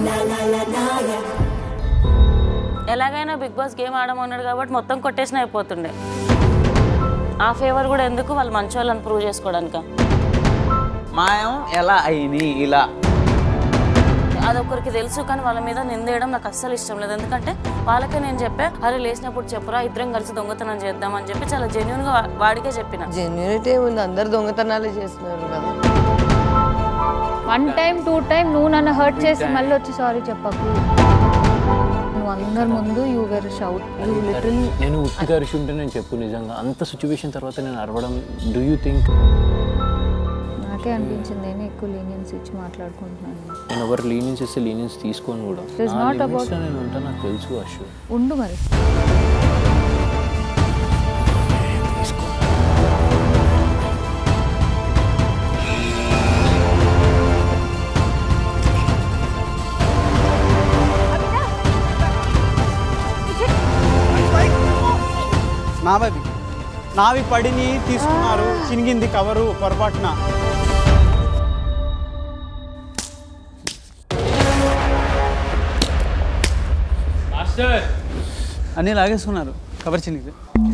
ఎలాగైనా big boss game ఆడమన్నాడు కాబట్టి మొత్తం కొట్టేసిన అయిపోతుండే ఆ ఫేవర్ కూడా ఎందుకు వాళ్ళు మంచి వాళ్ళని ప్రూవ్ చేసుకోవడానిక మాయం ఎలా అయింది ఇలా అదొకరికి తెలుసు కానీ వాళ్ళ మీద నిందేయడం నాకు అస్సలు ఇష్టం లేదు ఎందుకంటే వాళ్ళకే నేను చెప్పా అరే లేచినప్పుడు చెప్పురా ఇద్దరం కలిసి దొంగతనం చేద్దాం అని చెప్పి చాలా జెన్యున్ గా వా- వాడికే చెప్పిన జెన్యునిటీ ఉంది అందరు దొంగతనాలే చేస్తున్నారు కదా వన్ టైం టూ టైం నువ్వు నన్ను హర్ట్ చేసి మళ్ళీ వచ్చి సారీ చెప్పకు నువ్వు అందరి ముందు you were shout you little నేను ఉత్తిగా అరిచి ఉంటే నేను చెప్పు నిజంగా అంత సిచ్యువేషన్ తర్వాత నేను అరవడం డూ యూ థింక్ నాకే అనిపించింది నేనే ఎక్కువ లీనియన్స్ ఇచ్చి మాట్లాడుకుంటున్నాను నేను ఎవరు లీనియన్స్ ఇస్తే లీనియన్స్ తీసుకోను కూడా It is నా not limits about- లో నేను ఉంటా నాకు తెలుసు అశు ఉండు మరి నావవి నావి పడిని తీసుకున్నారు చినిగింది కవరు పొరపాటున అన్నీ లాగేసుకున్నారు కవర్ చినిగి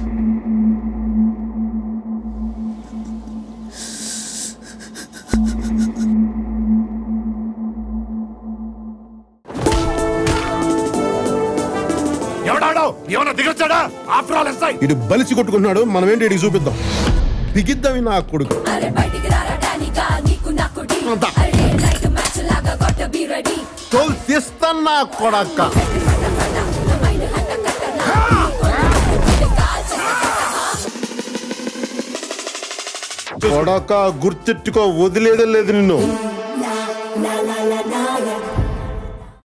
ఎవడాడో ఏమన్నా దిగొచ్చాడా ఆఫ్టర్ ఆల్ ఎస్ఐ ఇటు బలిసి కొట్టుకుంటున్నాడు మనం ఏంటి ఇడికి చూపిద్దాం దిగిద్దాం ఈ నా కొడుకు అంతా. తోలు తీస్తాను నా కొడక్క కొడక గుర్తెట్టుకో వదిలేదే లేదు నిన్ను